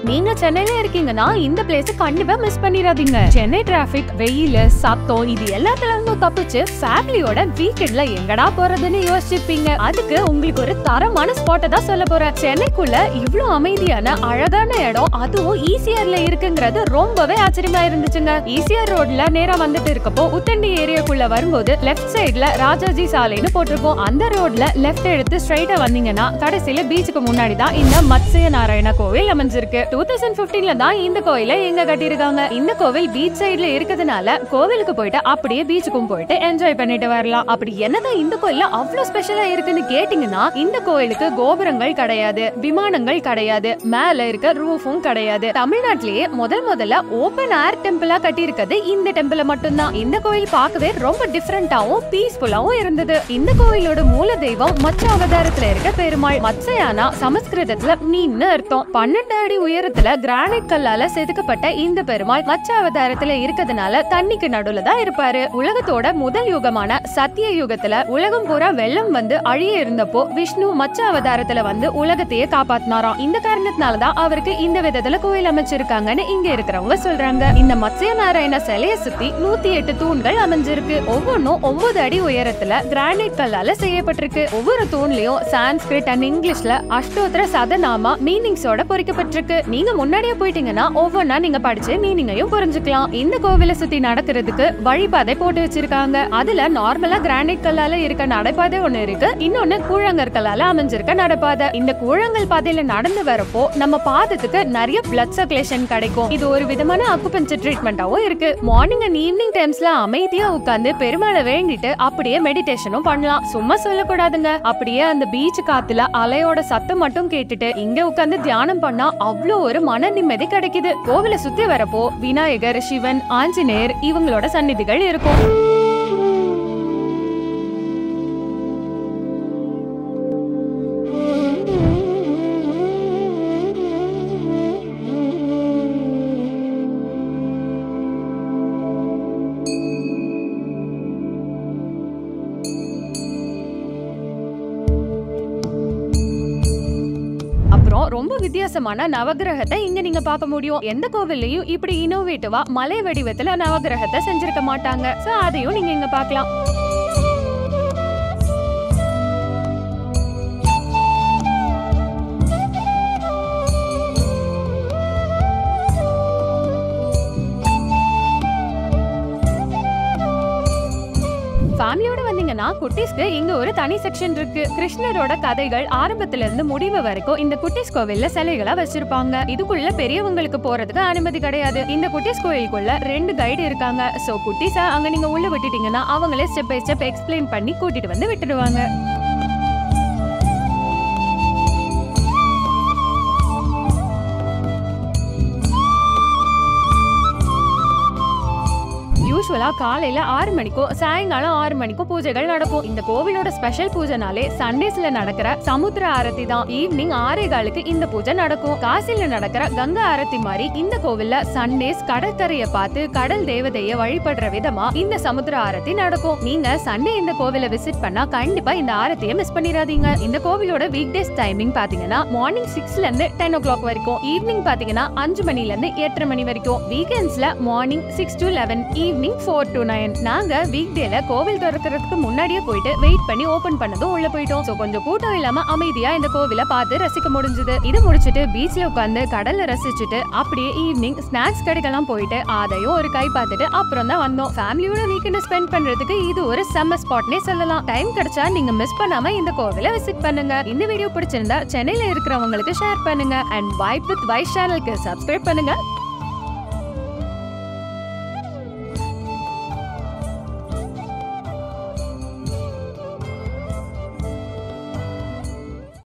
நீங்க சென்னையில இருக்கீங்கன்னா இந்த பிளேஸ் கண்டிப்பா மிஸ் பண்ணிடாதீங்க சென்னை டிராபிக் வெயில் சத்தம் இது எல்லாத்துல இருந்தும் தப்பிச்சு ஃபேமிலியோட வீக்கெண்ட்ல எங்கடா போறதுன்னு யோசிச்சிருப்பீங்க அதுக்கு உங்களுக்கு ஒரு தரமான ஸ்பாட்டை தான் சொல்ல போறேன் சென்னைக்குள்ள இவ்ளோ அமைதியான அழகான இடம் அதுவும் ஈசிஆர்ல இருக்குங்கிறது ரொம்பவே ஆச்சரியமா இருந்துச்சுங்க ஈசிஆர் ரோட்ல நேரா வந்துட்டு இருக்கப்போ உத்தண்டி ஏரியாக்குள்ள வரும்போது லெஃப்ட் சைடுல ராஜாஜி சாலைன்னு போட்டிருக்கோம் அந்த ரோட்ல லெஃப்ட் எடுத்து ஸ்ட்ரைட்டா வந்தீங்கன்னா கடைசியில பீச்சுக்கு முன்னாடி தான் இந்த மத்ஸ்ய நாராயண கோவில் அமைஞ்சிருக்கு டூ தௌசண்ட் பிப்டீன்ல தான் இந்த கோயிலை எங்க கட்டியிருக்காங்க இந்த கோவில் பீச் சைடுல இருக்கிறதுனால கோவிலுக்கு போயிட்டு அப்படியே பீச்சுக்கும் போயிட்டு என்ஜாய் பண்ணிட்டு வரலாம் அப்படி என்னதான் இந்த கோயில்ல அவ்வளவு ஸ்பெஷலா இருக்குன்னு கேட்டீங்கன்னா இந்த கோயிலுக்கு கோபுரங்கள் கிடையாது விமானங்கள் கிடையாது மேல இருக்க ரூஃபும் கிடையாது தமிழ்நாட்டிலேயே முதல் முதல்ல ஓபன் ஏர் டெம்பிளா கட்டி இருக்கிறது இந்த டெம்பிள மட்டும்தான் இந்த கோயில் பார்க்கவே ரொம்ப டிஃப்ரெண்டாவும் பீஸ்ஃபுல்லாவும் இருந்தது இந்த கோயிலோட மூல தெய்வம் மச்ச அவதாரத்துல இருக்க பெருமாள் மத்சயானா சமஸ்கிருதத்துல மீன்னு அர்த்தம் பன்னெண்டு அடி உயரத்துல கிரானைட் கல்லால செதுக்கப்பட்ட இந்த பெருமாள் மச்ச அவதாரத்துல இருக்கிறதுனால தண்ணிக்கு நடுவுல தான் இருப்பாரு உலகத்தோட முதல் யுகமான சத்திய யுகத்துல உலகம் பூரா வெள்ளம் வந்து அழிய இருந்தப்போ விஷ்ணு மச்ச அவதாரத்துல வந்து உலகத்தையே காப்பாத்தினாராம் இந்த காரணத்தினால தான் அவருக்கு இந்த விதத்துல கோயில் அமைச்சிருக்காங்கன்னு இங்க இருக்கிறவங்க சொல்றாங்க இந்த மத்ஸ்ய நாராயண சிலைய சுத்தி நூத்தி எட்டு தூண்கள் அமைஞ்சிருக்கு ஒவ்வொன்றும் ஒன்பது அடி உயரத்துல கிரானைட் கல்லால செய்யப்பட்டிருக்கு ஒவ்வொரு தூண்லயும் சான்ஸ்கிரிட் அண்ட் இங்கிலீஷ்ல அஷ்டோத்திர சதநாமா மீனிங்ஸோட பொறிக்கப்பட்டிருக்கு நீங்க முன்னாடியே போயிட்டீங்கன்னா ஒவ்வொன்னா நீங்க படிச்சு மீனிங்கையும் புரிஞ்சுக்கலாம் இந்த கோவிலை சுத்தி நடக்கிறதுக்கு வழிபாதை போட்டு வச்சிருக்காங்க அதுல நார்மலா கிரானைட் கல்லால இருக்க நடைபாதை ஒண்ணு இருக்கு இன்னொன்னு கூழங்கற்களால அமைஞ்சிருக்க நடைபாதை இந்த கூழங்கல் பாதையில நடந்து வரப்போ நம்ம பாதத்துக்கு நிறைய பிளட் சர்க்குலேஷன் கிடைக்கும் இது ஒரு விதமான அக்குபஞ்சர் ட்ரீட்மெண்டாவும் இருக்கு மார்னிங் அண்ட் ஈவினிங் டைம்ஸ்ல அமைதியா உட்கார்ந்து பெருமாளை வேண்டிட்டு அப்படியே மெடிடேஷனும் பண்ணலாம் சும்மா சொல்லக்கூடாதுங்க அப்படியே அந்த பீச் காத்துல அலையோட சத்தம் மட்டும் கேட்டுட்டு இங்க உட்கார்ந்து தியானம் பண்ணா அவ்வளோ ஒரு மன நிம்மதி கிடைக்குது கோவிலை சுத்தி வரப்போ விநாயகர் சிவன் ஆஞ்சநேயர் இவங்களோட சந்நிதிகள் இருக்கும் அப்புறம் ரொம்ப வித்தியாசமான நவகிரகத்தை இங்க நீங்க பார்க்க முடியும் எந்த கோவில்லையும் இப்படி இனோவேட்டிவா மலை வடிவத்துல நவகிரகத்தை செஞ்சிருக்க மாட்டாங்க சோ அதையும் நீங்க இங்க பார்க்கலாம் ஃபேமிலியோட வந்தீங்கன்னா குட்டீஸ்க்கு இங்க ஒரு தனி செக்ஷன் இருக்கு கிருஷ்ணரோட கதைகள் ஆரம்பத்துல இருந்து முடிவு வரைக்கும் இந்த குட்டீஸ் கோவில்ல சிலைகளா வச்சிருப்பாங்க இதுக்குள்ள பெரியவங்களுக்கு போறதுக்கு அனுமதி கிடையாது இந்த குட்டீஸ் கோயிலுக்குள்ள ரெண்டு கைடு இருக்காங்க சோ குட்டீஸ அங்க நீங்க உள்ள விட்டுட்டீங்கன்னா அவங்களே ஸ்டெப் பை ஸ்டெப் எக்ஸ்பிளைன் பண்ணி கூட்டிட்டு வந்து விட்டுடுவாங்க யூஸ்வலா காலையில ஆறு மணிக்கும் சாயங்காலம் ஆறு மணிக்கும் பூஜைகள் நடக்கும் இந்த கோவிலோட ஸ்பெஷல் பூஜைனாலே சண்டேஸ்ல நடக்கிற சமுத்திர ஆரத்தி தான் ஈவினிங் ஆறே காலுக்கு இந்த பூஜை நடக்கும் காசில நடக்கிற கங்கா ஆரத்தி மாதிரி இந்த கோவில்ல சண்டேஸ் கடற்கரையை பார்த்து கடல் தேவதைய வழிபடுற விதமா இந்த சமுத்திர ஆரத்தி நடக்கும் நீங்க சண்டே இந்த கோவிலை விசிட் பண்ணா கண்டிப்பா இந்த ஆரத்தியை மிஸ் பண்ணிடாதீங்க இந்த கோவிலோட வீக் டேஸ் டைமிங் பாத்தீங்கன்னா மார்னிங் சிக்ஸ்ல இருந்து டென் ஓ கிளாக் வரைக்கும் ஈவினிங் பாத்தீங்கன்னா அஞ்சு மணில இருந்து எட்டரை மணி வரைக்கும் வீக்கெண்ட்ஸ்ல morning six to eleven evening four to nine நாங்க வீக் டேல கோவில் திறக்கிறதுக்கு முன்னாடியே போயிட்டு வெயிட் பண்ணி ஓபன் பண்ணதும் உள்ள போயிட்டோம் சோ கொஞ்சம் கூட்டம் இல்லாம அமைதியா இந்த கோவிலை பார்த்து ரசிக்க முடிஞ்சது இது முடிச்சிட்டு பீச்ல உட்காந்து கடல்ல ரசிச்சுட்டு அப்படியே ஈவினிங் ஸ்நாக்ஸ் கடைக்கெல்லாம் போயிட்டு அதையும் ஒரு கை பார்த்துட்டு அப்புறம் தான் வந்தோம் ஃபேமிலியோட வீக்கெண்ட் ஸ்பெண்ட் பண்றதுக்கு இது ஒரு செம்ம ஸ்பாட்னே சொல்லலாம் டைம் கிடைச்சா நீங்க மிஸ் பண்ணாம இந்த கோவிலை விசிட் பண்ணுங்க இந்த வீடியோ பிடிச்சிருந்தா சென்னையில இருக்கிறவங்களுக்கு ஷேர் பண்ணுங்க அண்ட் வைப் வித் வைஸ் சேனலுக்கு சப்ஸ்கிரைப் பண்ணுங்க